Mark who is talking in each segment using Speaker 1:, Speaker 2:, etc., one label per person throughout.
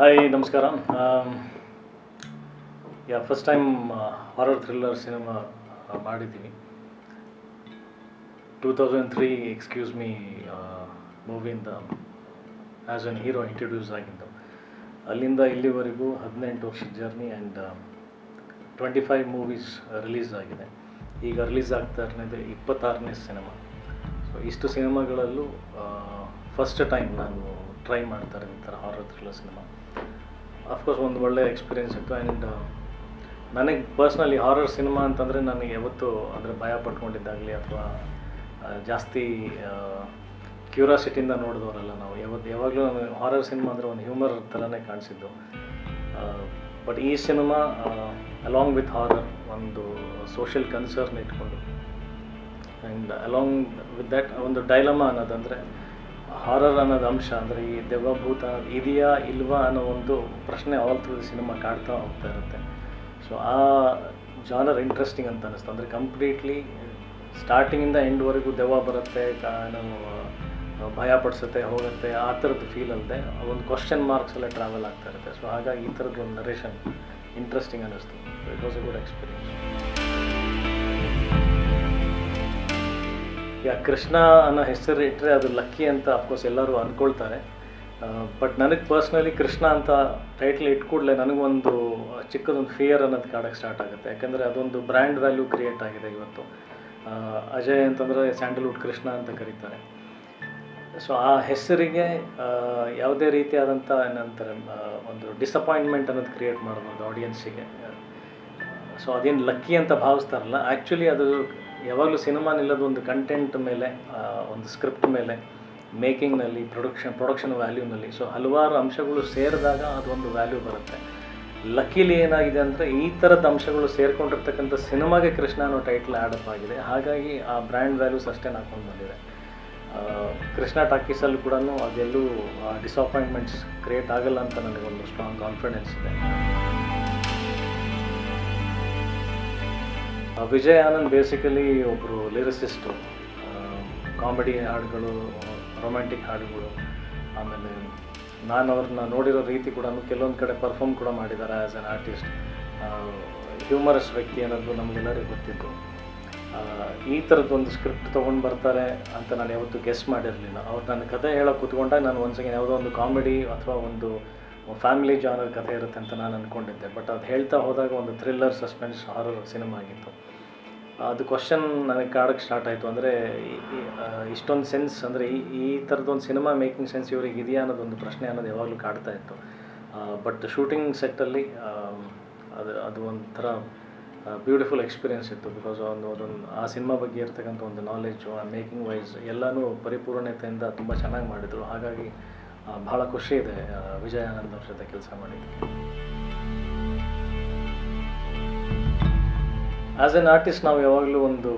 Speaker 1: hi ನಮಸ್ಕಾರ yeah first time horror thriller cinema ಮಾಡಿದ್ದೀನಿ two thousand three excuse me ಮೂವಿಯಿಂದ as an hero introduce ಆಗಿದ್ದು ಅಲ್ಲಿಂದ ಇಲ್ಲಿವರೆಗೂ ಹದಿನೆಂಟು ವರ್ಷದ journey and twenty five movies release ಆಗಿದೆ ಈಗ ರಿಲೀಸ್ ಆಗ್ತಾ ಇರೋದು ಇಪ್ಪತ್ತಾರನೇ ಸಿನಿಮಾ ಸೊ ಇಷ್ಟು ಸಿನಿಮಾಗಳಲ್ಲೂ ಫಸ್ಟ್ ಟೈಮ್ ನಾನು ಟ್ರೈ ಮಾಡ್ತಾ ಇರೋದು ಈ ಥರ ಹಾರರ್ ಥ್ರಿಲ್ಲರ್ ಸಿನಿಮಾ ಅಫ್ಕೋರ್ಸ್ ಒಂದು ಒಳ್ಳೆ ಎಕ್ಸ್ಪೀರಿಯೆನ್ಸ್ ಇತ್ತು ಆ್ಯಂಡ್ ನನಗೆ ಪರ್ಸ್ನಲಿ ಹಾರರ್ ಸಿನಿಮಾ ಅಂತಂದರೆ ನನಗೆ ಯಾವತ್ತೂ ಅಂದರೆ ಭಯ ಪಟ್ಕೊಂಡಿದ್ದಾಗಲಿ ಅಥವಾ ಜಾಸ್ತಿ ಕ್ಯೂರಾಸಿಟಿಯಿಂದ ನೋಡಿದವರಲ್ಲ ನಾವು ಯಾವತ್ತು ಯಾವಾಗಲೂ ನನಗೆ ಹಾರರ್ ಸಿನಿಮಾ ಅಂದರೆ ಒಂದು ಹ್ಯೂಮರ್ ಥರನೇ ಕಾಣಿಸಿದ್ದು ಬಟ್ ಈ ಸಿನಿಮಾ ಅಲಾಂಗ್ ವಿತ್ ಹಾರರ್ ಒಂದು ಸೋಷಿಯಲ್ ಕನ್ಸರ್ನ್ ಇಟ್ಕೊಂಡು ಆ್ಯಂಡ್ ಅಲಾಂಗ್ ವಿತ್ ದ್ಯಾಟ್ ಒಂದು ಡೈಲಮಾ ಅನ್ನೋದಂದರೆ ಹಾರರ್ ಅನ್ನೋದು ಅಂಶ ಅಂದರೆ ಈ ದೆವ್ವ ಭೂತ ಇದೆಯಾ ಇಲ್ವಾ ಅನ್ನೋ ಒಂದು ಪ್ರಶ್ನೆ ಆಲ್ ಥ್ರೂ ಸಿನಿಮಾ ಕಾಡ್ತಾ ಹೋಗ್ತಾ ಇರುತ್ತೆ ಸೊ ಆ ಜಾನರ್ ಇಂಟ್ರೆಸ್ಟಿಂಗ್ ಅಂತ ಅನ್ನಿಸ್ತು ಅಂದರೆ ಕಂಪ್ಲೀಟ್ಲಿ ಸ್ಟಾರ್ಟಿಂಗಿಂದ ಎಂಡ್ವರೆಗೂ ದೆವ್ವ ಬರುತ್ತೆ ಕಾ ನಾವು ಭಯ ಪಡಿಸುತ್ತೆ ಹೋಗುತ್ತೆ ಆ ಥರದ್ದು ಫೀಲ್ ಅಲ್ಲದೆ ಒಂದು ಕ್ವಶನ್ ಮಾರ್ಕ್ಸ್ ಎಲ್ಲ ಟ್ರಾವೆಲ್ ಆಗ್ತಾ ಇರುತ್ತೆ ಸೊ ಹಾಗಾಗಿ ಈ ಥರದ್ದು ಒಂದು ನರೇಷನ್ ಇಂಟ್ರೆಸ್ಟಿಂಗ್ ಅನ್ನಿಸ್ತು it was a good experience yeah Krishna ಅನ್ನೋ ಹೆಸರು ಇಟ್ಟರೆ ಅದು ಲಕ್ಕಿ ಅಂತ ಅಫ್ಕೋರ್ಸ್ ಎಲ್ಲರೂ ಅಂದ್ಕೊಳ್ತಾರೆ ಬಟ್ ನನಗೆ ಪರ್ಸ್ನಲಿ ಕೃಷ್ಣ ಅಂತ ಟೈಟ್ಲ್ ಇಟ್ಟ ಕೂಡಲೇ ನನಗೊಂದು ಚಿಕ್ಕದೊಂದು ಫಿಯರ್ ಅನ್ನೋದು ಕಾಡಕ್ಕೆ ಸ್ಟಾರ್ಟ್ ಆಗುತ್ತೆ ಯಾಕಂದರೆ ಅದೊಂದು ಬ್ರ್ಯಾಂಡ್ ವ್ಯಾಲ್ಯೂ ಕ್ರಿಯೇಟ್ ಆಗಿದೆ ಇವತ್ತು ಅಜಯ್ ಅಂತಂದರೆ ಸ್ಯಾಂಡಲ್ವುಡ್ ಕೃಷ್ಣ ಅಂತ ಕರೀತಾರೆ ಸೊ ಆ ಹೆಸರಿಗೆ ಯಾವುದೇ ರೀತಿಯಾದಂಥ ಏನಂತಾರೆ ಒಂದು ಡಿಸಪಾಯಿಂಟ್ಮೆಂಟ್ ಅನ್ನೋದು ಕ್ರಿಯೇಟ್ ಮಾಡ್ಬೋದು ಆಡಿಯನ್ಸಿಗೆ ಸೊ ಅದೇನು ಲಕ್ಕಿ ಅಂತ ಭಾವಿಸ್ತಾರಲ್ಲ ಆ್ಯಕ್ಚುಲಿ ಅದು ಯಾವಾಗಲೂ ಸಿನಿಮಾ ನಿಲ್ಲೋದು ಒಂದು ಕಂಟೆಂಟ್ ಮೇಲೆ ಒಂದು ಸ್ಕ್ರಿಪ್ಟ್ ಮೇಲೆ ಮೇಕಿಂಗ್ನಲ್ಲಿ ಪ್ರೊಡಕ್ಷನ್ ಪ್ರೊಡಕ್ಷನ್ ವ್ಯಾಲ್ಯೂನಲ್ಲಿ ಸೊ ಹಲವಾರು ಅಂಶಗಳು ಸೇರಿದಾಗ ಅದೊಂದು ವ್ಯಾಲ್ಯೂ ಬರುತ್ತೆ ಲಕ್ಕಿಲಿ ಏನಾಗಿದೆ ಅಂದರೆ ಈ ಥರದ ಅಂಶಗಳು ಸೇರ್ಕೊಂಡಿರ್ತಕ್ಕಂಥ ಸಿನಿಮಾಗೆ ಕೃಷ್ಣ ಅನ್ನೋ ಟೈಟ್ಲ್ ಆ್ಯಡಪ್ ಆಗಿದೆ ಹಾಗಾಗಿ ಆ ಬ್ರ್ಯಾಂಡ್ ವ್ಯಾಲ್ಯೂಸ್ ಅಷ್ಟೇ ಹಾಕೊಂಡು ಬಂದಿದೆ ಕೃಷ್ಣ ಟಾಕೀಸಲ್ಲಿ ಕೂಡ ಅದೆಲ್ಲೂ ಡಿಸಪಾಯಿಂಟ್ಮೆಂಟ್ಸ್ ಕ್ರಿಯೇಟ್ ಆಗಲ್ಲ ಅಂತ ನನಗೊಂದು ಸ್ಟ್ರಾಂಗ್ ಕಾನ್ಫಿಡೆನ್ಸ್ ಇದೆ ವಿಜಯ್ ಆನಂದ್ ಬೇಸಿಕಲಿ ಒಬ್ಬರು ಲಿರಿಸಿಸ್ಟು ಕಾಮಿಡಿ ಹಾಡುಗಳು ರೊಮ್ಯಾಂಟಿಕ್ ಹಾಡುಗಳು ಆಮೇಲೆ ನಾನು ಅವ್ರನ್ನ ನೋಡಿರೋ ರೀತಿ ಕೂಡ ಕೆಲವೊಂದು ಕಡೆ ಪರ್ಫಾರ್ಮ್ ಕೂಡ ಮಾಡಿದ್ದಾರೆ ಆ್ಯಸ್ ಎನ್ ಆರ್ಟಿಸ್ಟ್ ಹ್ಯೂಮರಸ್ ವ್ಯಕ್ತಿ ಅನ್ನೋದು ನಮಗೆಲ್ಲರಿಗೂ ಗೊತ್ತಿತ್ತು ಈ ಥರದ್ದೊಂದು ಸ್ಕ್ರಿಪ್ಟ್ ತೊಗೊಂಡು ಬರ್ತಾರೆ ಅಂತ ನಾನು ಯಾವತ್ತೂ ಗೆಸ್ ಮಾಡಿರಲಿಲ್ಲ ಅವ್ರು ನನ್ನ ಕತೆ ಹೇಳೋಕೆ ಕೂತ್ಕೊಂಡಾಗ ನಾನು ಒಂದು ಸೆಕೆಂಡ್ ಯಾವುದೋ ಒಂದು ಕಾಮಿಡಿ ಅಥವಾ ಒಂದು ಫ್ಯಾಮಿಲಿ ಜಾನರ್ ಕಥೆ ಇರುತ್ತೆ ಅಂತ ನಾನು ಅಂದ್ಕೊಂಡಿದ್ದೆ ಬಟ್ ಅದು ಹೇಳ್ತಾ ಹೋದಾಗ ಒಂದು ಥ್ರಿಲ್ಲರ್ ಸಸ್ಪೆನ್ಸ್ ಹಾರರ್ ಸಿನಿಮಾ ಆಗಿತ್ತು ಅದು ಕ್ವಶನ್ ನನಗೆ ಕಾಡಕ್ಕೆ ಸ್ಟಾರ್ಟ್ ಆಯಿತು ಅಂದರೆ ಇಷ್ಟೊಂದು ಸೆನ್ಸ್ ಅಂದರೆ ಈ ಈ ಥರದ್ದೊಂದು ಸಿನಿಮಾ ಮೇಕಿಂಗ್ ಸೆನ್ಸ್ ಇವ್ರಿಗೆ ಇದೆಯಾ ಅನ್ನೋದೊಂದು ಪ್ರಶ್ನೆ ಅನ್ನೋದು ಯಾವಾಗಲೂ ಕಾಡ್ತಾ ಇತ್ತು ಬಟ್ ಶೂಟಿಂಗ್ ಸೆಟ್ಟಲ್ಲಿ ಅದು ಅದು ಒಂಥರ ಬ್ಯೂಟಿಫುಲ್ ಎಕ್ಸ್ಪೀರಿಯೆನ್ಸ್ ಇತ್ತು ಬಿಕಾಸ್ ಒಂದು ಅದೊಂದು ಆ ಸಿನಿಮಾ ಬಗ್ಗೆ ಇರ್ತಕ್ಕಂಥ ಒಂದು ನಾಲೆಡ್ಜು ಆ ಮೇಕಿಂಗ್ ವೈಸ್ ಎಲ್ಲನೂ ಪರಿಪೂರ್ಣತೆಯಿಂದ ತುಂಬ ಚೆನ್ನಾಗಿ ಮಾಡಿದರು ಹಾಗಾಗಿ ಭಾಳ ಖುಷಿ ಇದೆ ವಿಜಯ ಆನಂದ್ ಅವ್ರ ಜೊತೆ ಕೆಲಸ ಮಾಡಿದ್ದು ಆ್ಯಸ್ ಎನ್ ಆರ್ಟಿಸ್ಟ್ ನಾವು ಯಾವಾಗಲೂ ಒಂದು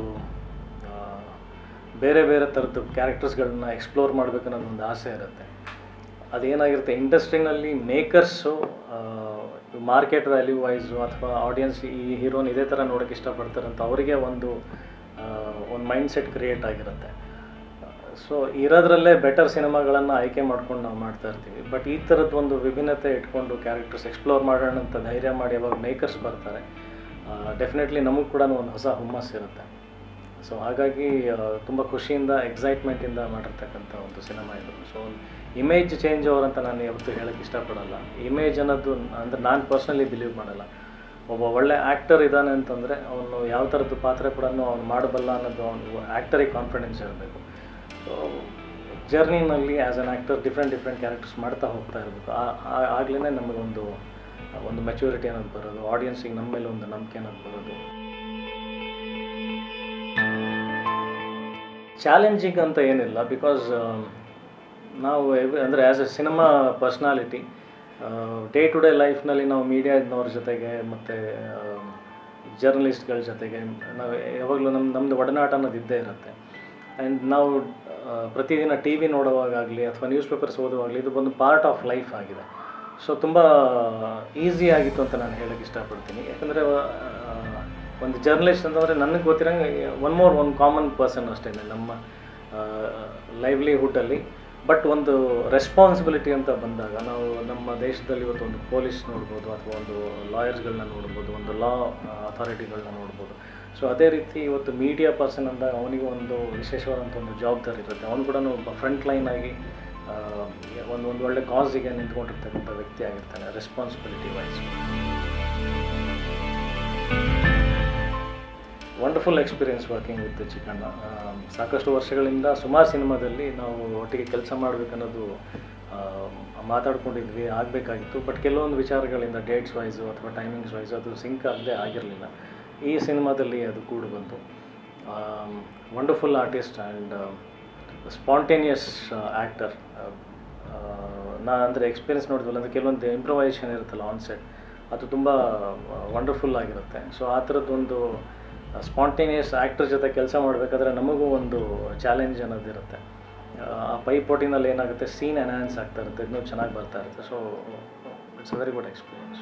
Speaker 1: ಬೇರೆ ಬೇರೆ ಥರದ್ದು ಕ್ಯಾರೆಕ್ಟರ್ಸ್ಗಳನ್ನ ಎಕ್ಸ್ಪ್ಲೋರ್ ಮಾಡಬೇಕು ಅನ್ನೋದು ಒಂದು ಆಸೆ ಇರುತ್ತೆ ಅದೇನಾಗಿರುತ್ತೆ ಇಂಡಸ್ಟ್ರಿನಲ್ಲಿ ಮೇಕರ್ಸು ಮಾರ್ಕೆಟ್ ವ್ಯಾಲ್ಯೂ ವೈಸು ಅಥವಾ ಆಡಿಯನ್ಸ್ ಈ ಹೀರೋನ್ ಇದೇ ಥರ ನೋಡೋಕ್ಕೆ ಇಷ್ಟಪಡ್ತಾರೆ ಅಂತ ಅವರಿಗೆ ಒಂದು ಒಂದು ಮೈಂಡ್ ಸೆಟ್ ಕ್ರಿಯೇಟ್ ಆಗಿರುತ್ತೆ ಸೊ ಇರೋದ್ರಲ್ಲೇ ಬೆಟರ್ ಸಿನಿಮಾಗಳನ್ನು ಆಯ್ಕೆ ಮಾಡ್ಕೊಂಡು ನಾವು ಮಾಡ್ತಾ ಇರ್ತೀವಿ ಬಟ್ ಈ ಥರದ್ದು ಒಂದು ವಿಭಿನ್ನತೆ ಇಟ್ಕೊಂಡು ಕ್ಯಾರೆಕ್ಟರ್ಸ್ ಎಕ್ಸ್ಪ್ಲೋರ್ ಮಾಡೋಣ ಅಂತ ಧೈರ್ಯ ಮಾಡಿ ಯಾವಾಗ ಮೇಕರ್ಸ್ ಬರ್ತಾರೆ ಡೆಫಿನೆಟ್ಲಿ ನಮಗೆ ಕೂಡ ಒಂದು ಹೊಸ ಹುಮ್ಮಸ್ ಇರುತ್ತೆ ಸೊ ಹಾಗಾಗಿ ತುಂಬ ಖುಷಿಯಿಂದ ಎಕ್ಸೈಟ್ಮೆಂಟಿಂದ ಮಾಡಿರ್ತಕ್ಕಂಥ ಒಂದು ಸಿನಿಮಾ ಇದು ಸೊ ಇಮೇಜ್ ಚೇಂಜ್ ಓವರ್ ಅಂತ ನಾನು ಯಾವತ್ತೂ ಹೇಳೋಕ್ಕೆ ಇಷ್ಟಪಡಲ್ಲ ಇಮೇಜ್ ಅನ್ನೋದು ಅಂದರೆ ನಾನು ಪರ್ಸ್ನಲಿ ಬಿಲೀವ್ ಮಾಡಲ್ಲ ಒಬ್ಬ ಒಳ್ಳೆ ಆ್ಯಕ್ಟರ್ ಇದ್ದಾನೆ ಅಂತಂದರೆ ಅವನು ಯಾವ ಥರದ್ದು ಪಾತ್ರೆ ಕೂಡ ಅವನು ಮಾಡಬಲ್ಲ ಅನ್ನೋದು ಅವನು ಆ್ಯಕ್ಟರಿಗೆ ಕಾನ್ಫಿಡೆನ್ಸ್ ಇರಬೇಕು ಸೊ ಜರ್ನಿನಲ್ಲಿ as an actor different different characters ಮಾಡ್ತಾ ಹೋಗ್ತಾ ಇರಬೇಕು ಆಗಲೇ ನಮಗೊಂದು ಒಂದು ಮೆಚುರಿಟಿ ಅನ್ನೋದು ಬರೋದು ಆಡಿಯನ್ಸಿಗೆ ನಮ್ಮ ಮೇಲೆ ಒಂದು ನಂಬಿಕೆ ಅನ್ನೋದು ಬರೋದು ಚಾಲೆಂಜಿಂಗ್ ಅಂತ ಏನಿಲ್ಲ ಬಿಕಾಸ್ ನಾವು ಅಂದರೆ as a cinema personality day to day ಲೈಫ್ನಲ್ಲಿ ನಾವು ಮೀಡಿಯಾದವ್ರ ಜೊತೆಗೆ ಮತ್ತು ಜರ್ನಲಿಸ್ಟ್ಗಳ ಜೊತೆಗೆ ನಾವು ಯಾವಾಗಲೂ ನಮ್ಮ ನಮ್ಮದು ಒಡನಾಟ ಅನ್ನೋದು ಇದ್ದೇ ಇರುತ್ತೆ ಆ್ಯಂಡ್ ನಾವು ಪ್ರತಿದಿನ ಟಿ ವಿ ನೋಡುವಾಗಲಿ ಅಥವಾ ನ್ಯೂಸ್ ಪೇಪರ್ಸ್ ಓದುವಾಗಲಿ ಇದು ಒಂದು ಪಾರ್ಟ್ ಆಫ್ ಲೈಫ್ ಆಗಿದೆ ಸೊ ತುಂಬ ಈಸಿ ಆಗಿತ್ತು ಅಂತ ನಾನು ಹೇಳೋಕ್ಕೆ ಇಷ್ಟಪಡ್ತೀನಿ ಯಾಕಂದರೆ ಒಂದು ಜರ್ನಲಿಸ್ಟ್ ಅಂತಂದರೆ ನನಗೆ ಗೊತ್ತಿರೋಂಗೆ ಒನ್ ಮೋರ್ ಒಂದು ಕಾಮನ್ ಪರ್ಸನ್ ಅಷ್ಟೇ ನಮ್ಮ ಲೈವ್ಲಿಹುಡ್ಡಲ್ಲಿ ಬಟ್ ಒಂದು ರೆಸ್ಪಾನ್ಸಿಬಿಲಿಟಿ ಅಂತ ಬಂದಾಗ ನಾವು ನಮ್ಮ ದೇಶದಲ್ಲಿ ಇವತ್ತು ಒಂದು ಪೊಲೀಸ್ ನೋಡ್ಬೋದು ಅಥವಾ ಒಂದು ಲಾಯರ್ಸ್ಗಳನ್ನ ನೋಡ್ಬೋದು ಒಂದು ಲಾ ಅಥಾರಿಟಿಗಳನ್ನ ನೋಡ್ಬೋದು ಸೊ ಅದೇ ರೀತಿ ಇವತ್ತು ಮೀಡಿಯಾ ಪರ್ಸನ್ ಅಂದಾಗ ಅವನಿಗೂ ಒಂದು ವಿಶೇಷವಾದಂಥ ಒಂದು ಜವಾಬ್ದಾರಿ ಇರುತ್ತೆ ಅವನು ಕೂಡ ಒಬ್ಬ ಫ್ರಂಟ್ ಲೈನ್ ಆಗಿ ಆ, ಒಂದು ಒಂದು ಒಳ್ಳೆ ಕಾಸಿಗೆ ನಿಂತ್ಕೊಂಡಿರ್ತಕ್ಕಂಥ ವ್ಯಕ್ತಿ ಆಗಿರ್ತಾನೆ responsibility wise wonderful experience working with Chikkanna ಆ, ಸಾಕಷ್ಟು ವರ್ಷಗಳಿಂದ ಸುಮಾರು ಸಿನಿಮಾದಲ್ಲಿ ನಾವು ಒಟ್ಟಿಗೆ ಕೆಲಸ ಮಾಡಬೇಕನ್ನೋದು ಮಾತಾಡ್ಕೊಂಡಿದ್ವಿ ಆಗಬೇಕಾಗಿತ್ತು ಬಟ್ ಕೆಲವೊಂದು ವಿಚಾರಗಳಿಂದ ಡೇಟ್ಸ್ ವೈಸು ಅಥವಾ ಟೈಮಿಂಗ್ಸ್ ವೈಸು ಅದು ಸಿಂಕ್ ಆಗದೆ ಆಗಿರಲಿಲ್ಲ ಈ ಸಿನಿಮಾದಲ್ಲಿ ಅದು ಕೂಡ ಬಂತು wonderful artist and spontaneous actor ನಾ ಅಂದರೆ ಎಕ್ಸ್ಪೀರಿಯನ್ಸ್ ನೋಡಿದ್ವಲ್ಲ ಅಂದರೆ ಕೆಲವೊಂದು ಇಂಪ್ರವೈಸೇಷನ್ ಇರುತ್ತಲ್ಲ ಆನ್ ಸೆಟ್ ಅದು ತುಂಬ ವಂಡರ್ಫುಲ್ ಆಗಿರುತ್ತೆ ಸೊ ಆ ಥರದ್ದೊಂದು ಸ್ಪಾಂಟೇನಿಯಸ್ ಆ್ಯಕ್ಟರ್ ಜೊತೆ ಕೆಲಸ ಮಾಡಬೇಕಾದ್ರೆ ನಮಗೂ ಒಂದು ಚಾಲೆಂಜ್ ಅನ್ನೋದಿರುತ್ತೆ ಆ ಪೈಪೋಟಿನಲ್ಲಿ ಏನಾಗುತ್ತೆ ಸೀನ್ ಎನ್ಹಾನ್ಸ್ ಆಗ್ತಾ ಇರುತ್ತೆ ಇನ್ನೂ ಚೆನ್ನಾಗಿ ಬರ್ತಾ ಇರುತ್ತೆ so it's a very good experience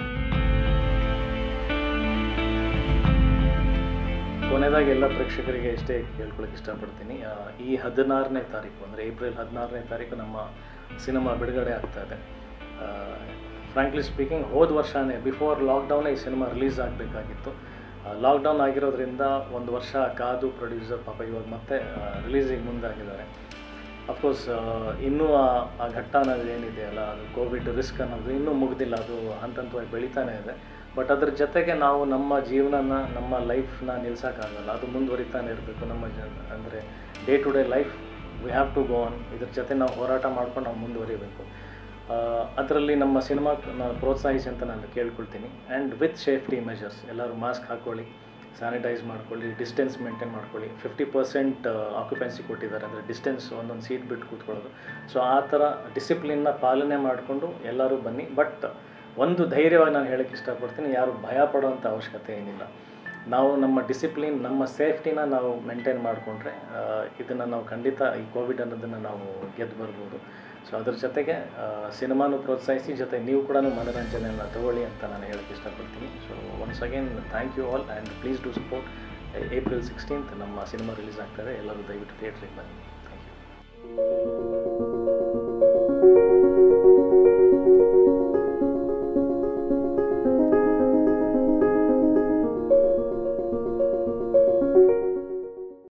Speaker 1: ಕೊನೆಯದಾಗಿ ಎಲ್ಲ ಪ್ರೇಕ್ಷಕರಿಗೆ ಇಷ್ಟೇ ಕೇಳ್ಕೊಳಕ್ಕೆ ಇಷ್ಟಪಡ್ತೀನಿ ಆ, ಈ ಹದಿನಾರನೇ ತಾರೀಕು ಅಂದರೆ ಏಪ್ರಿಲ್ ಹದಿನಾರನೇ ತಾರೀಕು ನಮ್ಮ ಸಿನಿಮಾ ಬಿಡುಗಡೆ ಆಗ್ತಾ ಇದೆ ಫ್ರಾಂಕ್ಲಿ ಸ್ಪೀಕಿಂಗ್ ಹೋದ ವರ್ಷವೇ ಬಿಫೋರ್ ಲಾಕ್ಡೌನೇ ಈ ಸಿನಿಮಾ ರಿಲೀಸ್ ಆಗಬೇಕಾಗಿತ್ತು ಲಾಕ್ಡೌನ್ ಆಗಿರೋದ್ರಿಂದ ಒಂದು ವರ್ಷ ಕಾದು ಪ್ರೊಡ್ಯೂಸರ್ ಪಾಪ ಇವಾಗ ಮತ್ತೆ ರಿಲೀಸಿಗೆ ಮುಂದಾಗಿದ್ದಾರೆ ಅಫ್ಕೋರ್ಸ್ ಇನ್ನೂ ಆ ಆ ಘಟ್ಟ ಅನ್ನೋದು ಏನಿದೆಯಲ್ಲ ಅದು ಕೋವಿಡ್ ರಿಸ್ಕ್ ಅನ್ನೋದು ಇನ್ನೂ ಮುಗ್ದಿಲ್ಲ ಅದು ಹಂತ ಹಂತವಾಗಿ ಬೆಳೀತಾನೆ ಇದೆ ಬಟ್ ಅದ್ರ ಜೊತೆಗೆ ನಾವು ನಮ್ಮ ಜೀವನನ ನಮ್ಮ ಲೈಫ್ನ ನಿಲ್ಸೋಕ್ಕಾಗಲ್ಲ ಅದು ಮುಂದುವರಿತಾನೆ ಇರಬೇಕು ನಮ್ಮ ಜ ಅಂದರೆ day to day life we have to go on ಇದ್ರ ಜೊತೆ ನಾವು ಹೋರಾಟ ಮಾಡ್ಕೊಂಡು ನಾವು ಮುಂದುವರಿಬೇಕು ಅದರಲ್ಲಿ ನಮ್ಮ ಸಿನಿಮಾನ ಪ್ರೋತ್ಸಾಹಿಸಿ ಅಂತ ನಾನು ಕೇಳ್ಕೊಳ್ತೀನಿ ಆ್ಯಂಡ್ ವಿತ್ ಸೇಫ್ಟಿ ಮೆಷರ್ಸ್ ಎಲ್ಲರೂ ಮಾಸ್ಕ್ ಹಾಕ್ಕೊಳ್ಳಿ ಸ್ಯಾನಿಟೈಸ್ ಮಾಡ್ಕೊಳ್ಳಿ ಡಿಸ್ಟೆನ್ಸ್ ಮೇಂಟೈನ್ ಮಾಡ್ಕೊಳ್ಳಿ ಫಿಫ್ಟಿ ಪರ್ಸೆಂಟ್ ಆಕ್ಯುಪೆನ್ಸಿ ಕೊಟ್ಟಿದ್ದಾರೆ ಅಂದರೆ ಡಿಸ್ಟೆನ್ಸ್ ಒಂದೊಂದು ಸೀಟ್ ಬಿಟ್ಟು ಕೂತ್ಕೊಳ್ಳೋದು ಸೊ ಆ ಥರ ಡಿಸಿಪ್ಲಿನ್ನ ಪಾಲನೆ ಮಾಡಿಕೊಂಡು ಎಲ್ಲರೂ ಬನ್ನಿ ಬಟ್ ಒಂದು ಧೈರ್ಯವಾಗಿ ನಾನು ಹೇಳಕ್ಕೆ ಇಷ್ಟಪಡ್ತೀನಿ ಯಾರು ಭಯ ಪಡೋವಂಥ ಅವಶ್ಯಕತೆ ಏನಿಲ್ಲ ನಾವು ನಮ್ಮ ಡಿಸಿಪ್ಲಿನ್ ನಮ್ಮ ಸೇಫ್ಟಿನ ನಾವು ಮೇಂಟೈನ್ ಮಾಡಿಕೊಂಡ್ರೆ ಇದನ್ನು ನಾವು ಖಂಡಿತ ಈ ಕೋವಿಡ್ ಅನ್ನೋದನ್ನು ನಾವು ಗೆದ್ದು ಬರ್ಬೋದು ಸೊ ಅದ್ರ ಜೊತೆಗೆ ಸಿನಿಮಾನು ಪ್ರೋತ್ಸಾಹಿಸಿ ಜೊತೆ ನೀವು ಕೂಡ ಮನೋರಂಜನೆಯನ್ನು ತಗೊಳ್ಳಿ ಅಂತ ನಾನು ಹೇಳಕ್ಕೆ ಇಷ್ಟಪಡ್ತೀನಿ so once again thank you all and please do support April sixteenth ನಮ್ಮ ಸಿನಿಮಾ ರಿಲೀಸ್ ಆಗ್ತದೆ ಎಲ್ಲರೂ ದಯವಿಟ್ಟು ಥಿಯೇಟ್ರಿಗೆ ಬನ್ನಿ ಥ್ಯಾಂಕ್ ಯು